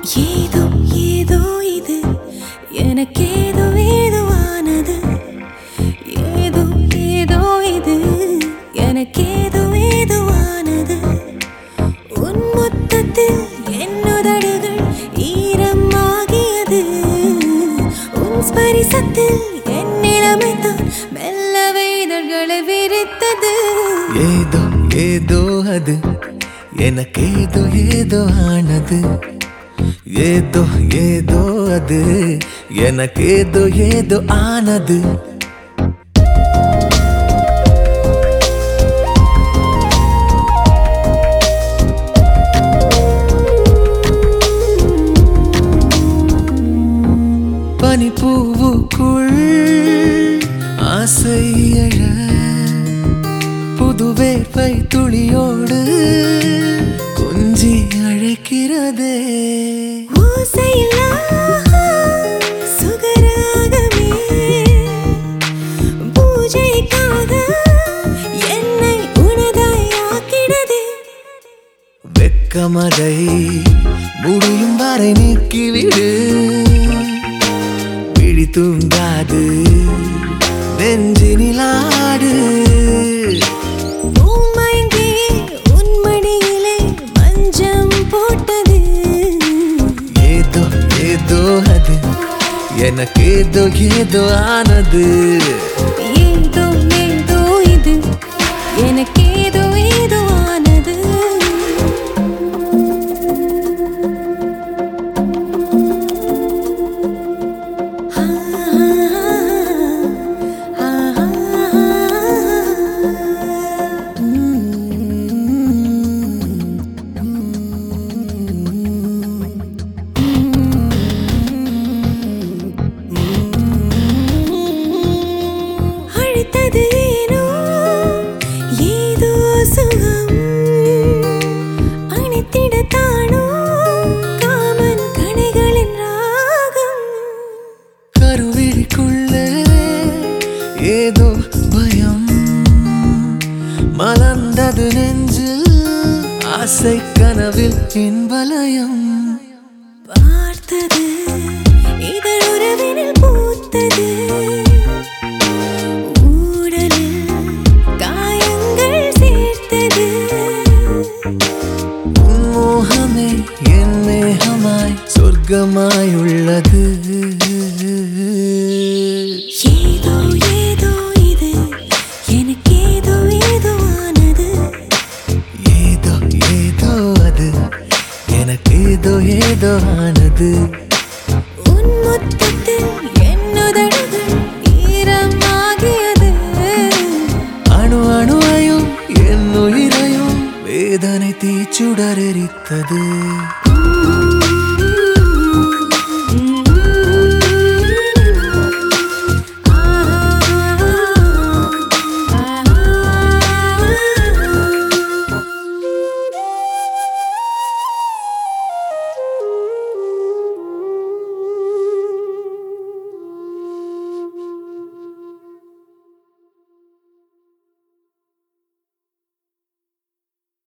ஏதோ ஏதோ இது எனக்கேதோ ஏதோ ஆனது ஏதோ ஏதோ இது எனக்கேதோ ஏதோ ஆனது உன் மொத்தத்தில் என்னுதடுகள் ஈரமாகியது உன் ஸ்பரிசத்தில் என் நிலைமைத்தான் மெல்ல வேதர்களை விரித்தது ஏதோ ஏதோ அது எனக்கேதோ ஏதோ ஆனது ஏதோ ஏதோ அது எனக்கேதோ ஏதோ ஆனது பனிப்பூவுக்குள் ஆசை எழ புது வேர்வை துளியோடு கொஞ்சி அழைக்கிறதே ஓசையில்லா சுகராகமே பூஜைக்காக என்னை உனதாய் ஆக்கினதே வெக்கமதை முடியும் வரை நீக்கிவிடு விழி தூங்காது நெஞ்சினிலாடு பூமயங்கி உன் மடியிலே மஞ்சம் போட்டது ஏதோ ஏதோ அது எனக்கேதோ ஏதோ ஆனது ஏதோ ஏதோ இது எனக்கேதோ ஏதோ ஆனது ஆ, ஆ, அழைத்தது ஏனோ ஏதோ சுகம் அணைத்திடத்தானோ காமன் கணைகளின் ராகம் கருவிழிக்குள்ளே ஏதோ பயம் மலர்ந்தது நெஞ்சில் ஆசை கனவில் இன்பலயம் பார்த்தது இதழ் உறவினில் பூத்தது ஊடலில் காயங்கள் சேர்த்தது உன் மோகமே என் மேகமாய் சொர்க்கமாயுள்ளது ஏதோ ஏதோ இது எனக்கேதோ ஏதோ ஆனது ஏதோ ஏதோ அது எனக்கேதோ ஏதோ ஆனது உன் மொத்தத்தில் என்னுதடுகள் ஈரமாகியது அணு அணுவையும் என் உயிரையும் வேதனை தீச்சுடரெரித்தது